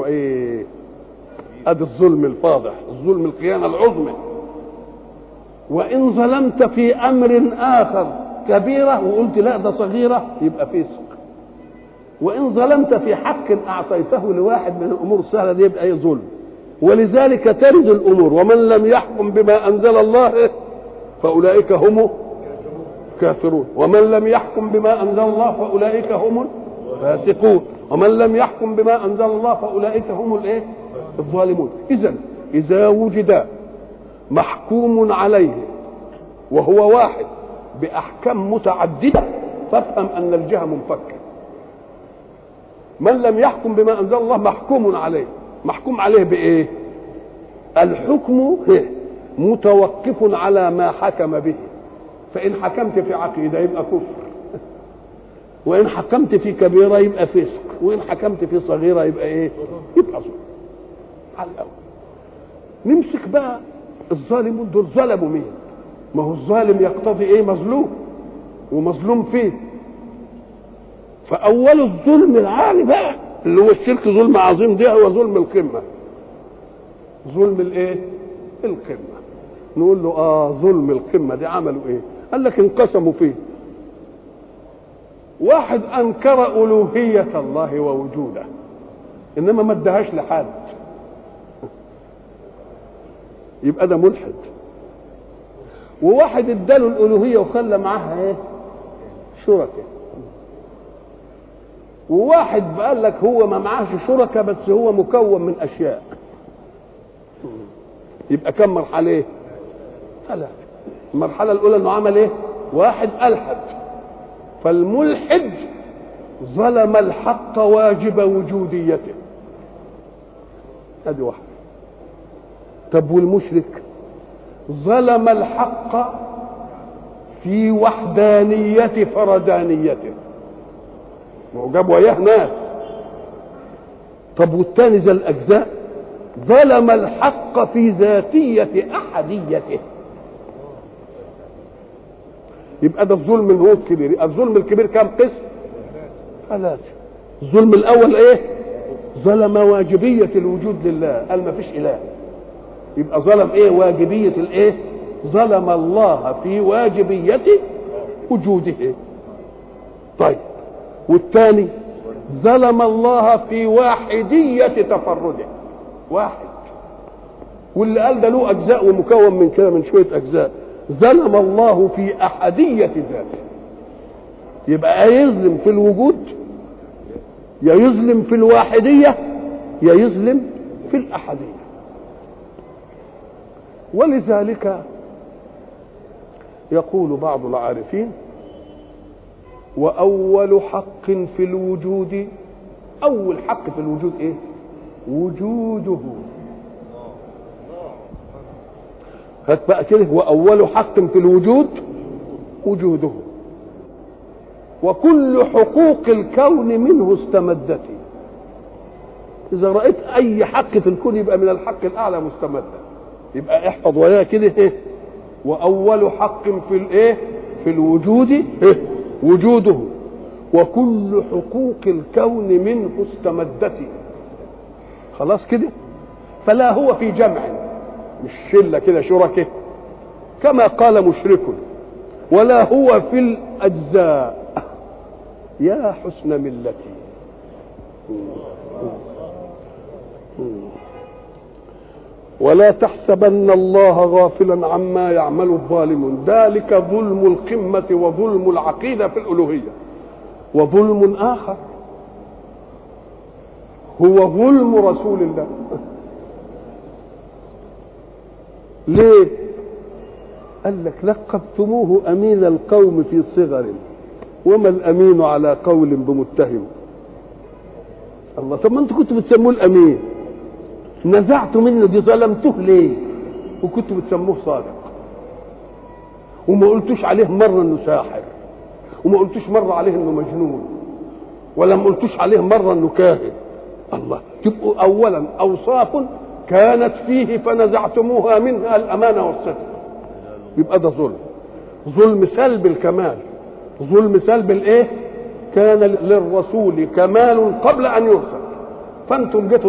يعتبره ايه ادي الظلم الفاضح الظلم الخيانه العظمى وان ظلمت في امر اخر كبيره وقلت لا ده صغيره يبقى فسق وان ظلمت في حق اعطيته لواحد من الامور السهله دي يبقى ايه ظلم ولذلك ترد الامور ومن لم يحكم بما انزل الله فاولئك هم كافرون ومن لم يحكم بما انزل الله فاولئك هم الفاسقون ومن لم يحكم بما انزل الله فاولئك هم الايه الظالمون اذا اذا وجد محكوم عليه وهو واحد باحكام متعدده فافهم ان الجهه منفكه من لم يحكم بما انزل الله محكوم عليه محكوم عليه بايه الحكم متوقف على ما حكم به فان حكمت في عقيده يبقى كفر وان حكمت في كبيره يبقى فسق وان حكمت في صغيره يبقى ايه يبقى ظلم على الاول نمسك بقى الظالمون دول ظلموا مين ما هو الظالم يقتضي ايه مظلوم ومظلوم فيه فاول الظلم العالي بقى اللي هو الشرك ظلم عظيم ده هو ظلم القمه ظلم الايه القمه نقول له اه ظلم القمه دي عملوا ايه قال لك انقسموا فيه واحد انكر الوهيه الله ووجوده انما ما ادهاش لحد يبقى ده ملحد وواحد اداله الالوهيه وخلى معاها ايه شركاء وواحد قال لك هو ما معاش شركاء بس هو مكون من اشياء يبقى كم مرحله ايه ثلاثه المرحله الاولى انه عمل ايه واحد الحد فالملحد ظلم الحق واجب وجوديته ادي واحده طب والمشرك ظلم الحق في وحدانية فردانيته ما هو جاب وياه ناس طب والتاني ذا الأجزاء ظلم الحق في ذاتية أحديته يبقى ده الظلم اللي هو الكبير الظلم الكبير كام قسم ثلاثة الظلم الأول إيه ظلم واجبية الوجود لله قال ما فيش إله يبقى ظلم ايه واجبية الايه ظلم الله في واجبية وجوده طيب والثاني ظلم الله في واحدية تفرده واحد واللي قال ده له اجزاء ومكون من كده من شوية اجزاء ظلم الله في احدية ذاته يبقى يظلم في الوجود يا يظلم في الواحدية يا يظلم في الأحدية ولذلك يقول بعض العارفين واول حق في الوجود اول حق في الوجود ايه وجوده هات بقى كده واول حق في الوجود وجوده وكل حقوق الكون منه استمدت اذا رايت اي حق في الكون يبقى من الحق الاعلى مستمدا يبقى احفظ وياه كده ايه واول حق في الايه في الوجود إيه؟ وجوده وكل حقوق الكون منه استمدت خلاص كده فلا هو في جمع مش شله كده شركه كما قال مشرك ولا هو في الاجزاء يا حسن ملتي ولا تحسبن الله غافلا عما يعمل الظالمون ذلك ظلم القمة وظلم العقيدة في الألوهية وظلم آخر هو ظلم رسول الله ليه قال لك لقبتموه أمين القوم في صغر وما الأمين على قول بمتهم الله طب ما انتوا كنتوا بتسموه الأمين نزعتوا منه دي ظلمتوه ليه وكنتوا بتسموه صادق وما قلتوش عليه مرة انه ساحر وما قلتوش مرة عليه انه مجنون ولا ما قلتوش عليه مرة انه كاهن الله تبقوا اولا اوصاف كانت فيه فنزعتموها منها الامانة والصدق يبقى ده ظلم ظلم سلب الكمال ظلم سلب الايه كان للرسول كمال قبل ان يرسل فانتم جيتوا